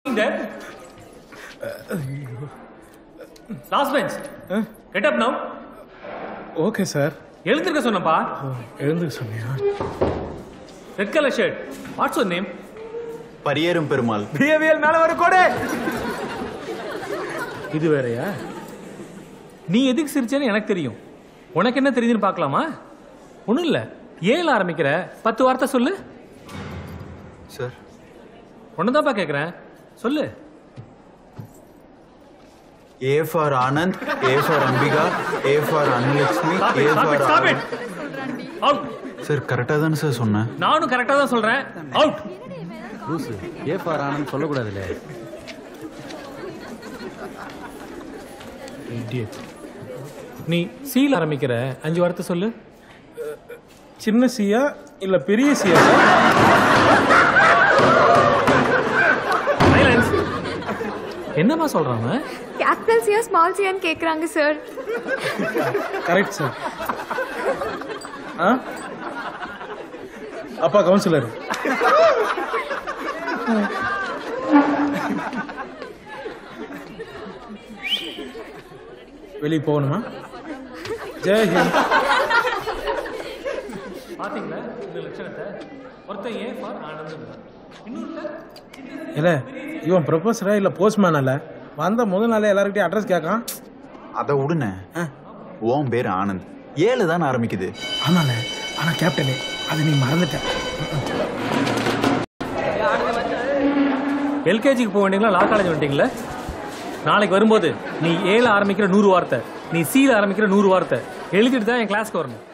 Last bench get up now okay sir எழுந்திருக்க சொன்னப்பா எழுந்துக்க சொன்னியா red colour shirt what's your name Pariyerum Perumal behaviour மேல வர கோடே இது வேறயா நீ எதுக்கு சிரிச்சேன்னு எனக்கு தெரியும் உனக்கு என்ன தெரியுதுன்னு பார்க்கலாமா ஒன்றும் இல்லை ஏல ஆரம்பிக்கிற பத்து வார்த்தை சொல்லு சார் ஒன்று தான்ப்பா கேட்குறேன் சொல்லு A for Anand A for Ambika A for Anulakshmi Stop A it, stop it, for stop it. Out. Sir கரெக்டாக தானே சார் சொன்னேன் நானும் கரெக்டாக தான் சொல்கிறேன் அவுட் லூசு ஏ ஃபார் ஆனந்த் சொல்லக்கூடாதுல்ல Idiot. நீ சீல் ஆரம்பிக்கிற அஞ்சு வார்த்தை சொல்லு சின்ன சியா இல்ல பெரிய சியா சார் Silence. என்னம்மா சொல்றாங்க கேபிட்டல் சியா ஸ்மால் சியான்னு கேக்குறாங்க சார் கரெக்ட் சார் ஆ அப்பா கவுன்சிலர் வெளியே போகணுமா ஜெய் ஹிந்த் பாத்தீங்களா இந்த லட்சணத்தை ஒருத்தன் ஏன் ஃபார் ஆனந்தம் இன்னொருத்தன் இல்ல இவன் ப்ரொஃபஸரா இல்ல போஸ்ட்மேன் அல்ல வந்த முதல் நாளே எல்லாருக்கிட்டையும் அட்ரஸ் கேட்கான் அதை விடுனே ஓம் பேர் ஆனந்த் ஏழு தானே ஆரம்பிக்குது ஆமாண்ணே ஆனா கேப்டனே அது நீ மறந்துட்ட எல்கேஜிக்கு போக வேண்டியங்களா லா காலேஜ் வந்துட்டீங்களா நாளைக்கு வரும்போது நீ ஏல ஆரம்பிக்கிற நூறு வார்த்தை நீ சீல ஆரம்பிக்கிற நூறு வார்த்தை எழுதிட்டு தான் என் கிளாஸ்க்கு வரணும்